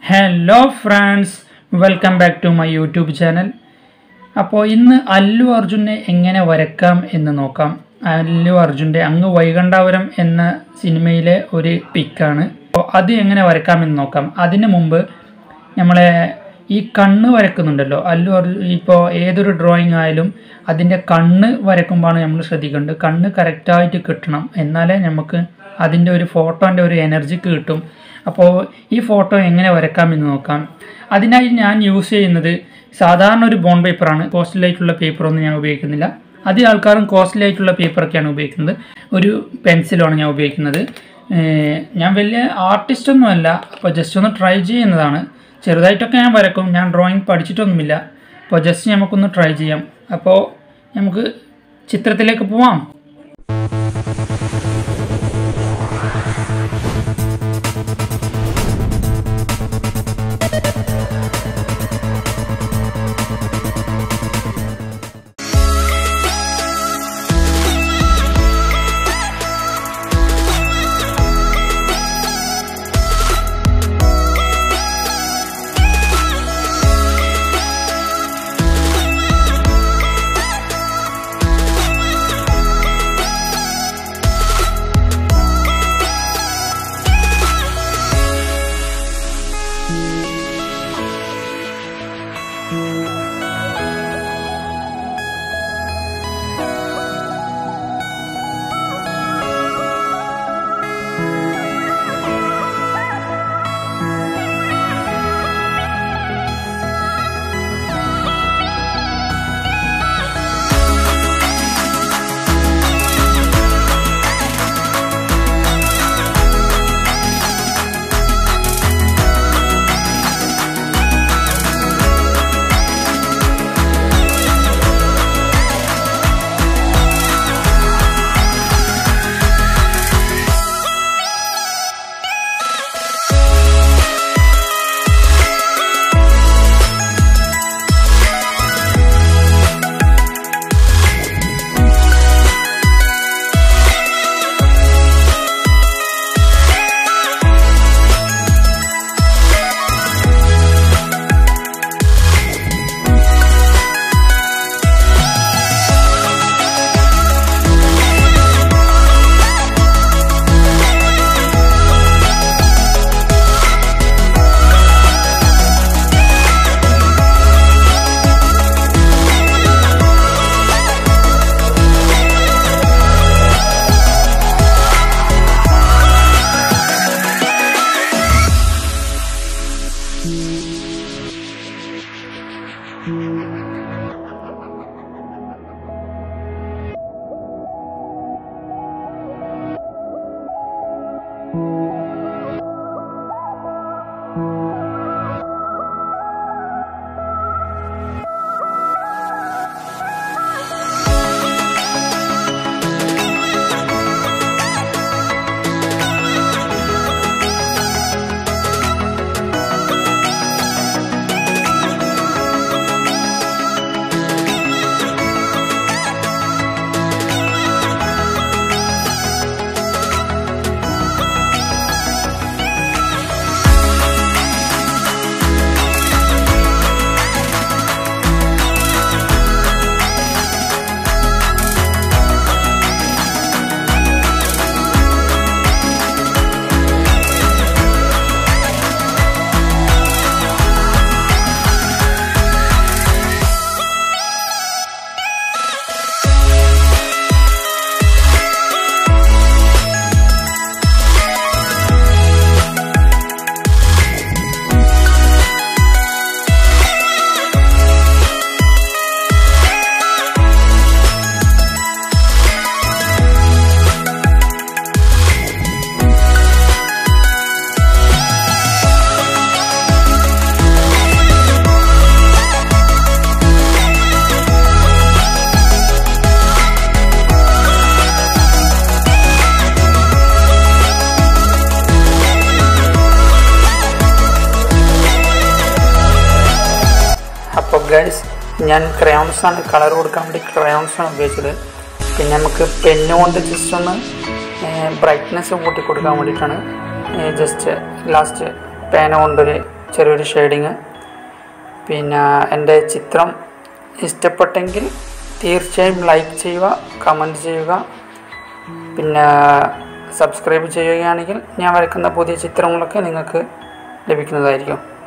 hello friends welcome back to my YouTube channel അപ്പോൾ ഇന്ന് അല്ലു അർജുനെ എങ്ങനെ വരക്കാം എന്ന് നോക്കാം അല്ലു അർജുൻ്റെ അങ്ങ് വൈകണ്ഠാപുരം എന്ന സിനിമയിലെ ഒരു പിക്കാണ് അപ്പോൾ അത് എങ്ങനെ വരക്കാമെന്ന് നോക്കാം അതിന് മുമ്പ് നമ്മളെ ഈ കണ്ണ് വരക്കുന്നുണ്ടല്ലോ അല്ലു അർജുൻ ഇപ്പോൾ ഏതൊരു ഡ്രോയിങ് ആയാലും അതിൻ്റെ കണ്ണ് വരക്കുമ്പോഴാണ് നമ്മൾ ശ്രദ്ധിക്കേണ്ടത് കണ്ണ് കറക്റ്റായിട്ട് കിട്ടണം എന്നാലേ നമുക്ക് അതിൻ്റെ ഒരു ഫോട്ടോൻ്റെ ഒരു എനർജിക്ക് കിട്ടും അപ്പോൾ ഈ ഫോട്ടോ എങ്ങനെ വരക്കാമെന്ന് നോക്കാം അതിനായി ഞാൻ യൂസ് ചെയ്യുന്നത് സാധാരണ ഒരു ബോൺ പേപ്പറാണ് കോസ്റ്റ്ലി ആയിട്ടുള്ള പേപ്പറൊന്നും ഞാൻ ഉപയോഗിക്കുന്നില്ല അധികം ആൾക്കാരും കോസ്റ്റ്ലി ആയിട്ടുള്ള പേപ്പറൊക്കെയാണ് ഉപയോഗിക്കുന്നത് ഒരു പെൻസിലാണ് ഞാൻ ഉപയോഗിക്കുന്നത് ഏർ ഞാൻ വലിയ ആർട്ടിസ്റ്റൊന്നുമല്ല അപ്പോൾ ജസ്റ്റ് ഒന്ന് ട്രൈ ചെയ്യുന്നതാണ് ചെറുതായിട്ടൊക്കെ ഞാൻ വരക്കും ഞാൻ ഡ്രോയിങ് പഠിച്ചിട്ടൊന്നുമില്ല അപ്പോൾ ജസ്റ്റ് നമുക്കൊന്ന് ട്രൈ ചെയ്യാം അപ്പോൾ നമുക്ക് ചിത്രത്തിലേക്ക് പോവാം അപ്പോൾ ഗൈസ് ഞാൻ crayons ആണ് കളർ കൊടുക്കാൻ വേണ്ടി crayons ആണ് ഉപയോഗിച്ചത് പിന്നെ നമുക്ക് പെന്ന് കൊണ്ട് ജസ്റ്റ് ഒന്ന് ബ്രൈറ്റ്നെസ് കൂട്ടി കൊടുക്കാൻ വേണ്ടിയിട്ടാണ് ജസ്റ്റ് ലാസ്റ്റ് പേന കൊണ്ടൊരു ചെറിയൊരു ഷെയ്ഡിങ് പിന്നെ എൻ്റെ ചിത്രം ഇഷ്ടപ്പെട്ടെങ്കിൽ തീർച്ചയായും ലൈക്ക് ചെയ്യുക കമൻറ്റ് ചെയ്യുക പിന്നെ സബ്സ്ക്രൈബ് ചെയ്യുകയാണെങ്കിൽ ഞാൻ വരയ്ക്കുന്ന പുതിയ ചിത്രങ്ങളൊക്കെ നിങ്ങൾക്ക് ലഭിക്കുന്നതായിരിക്കും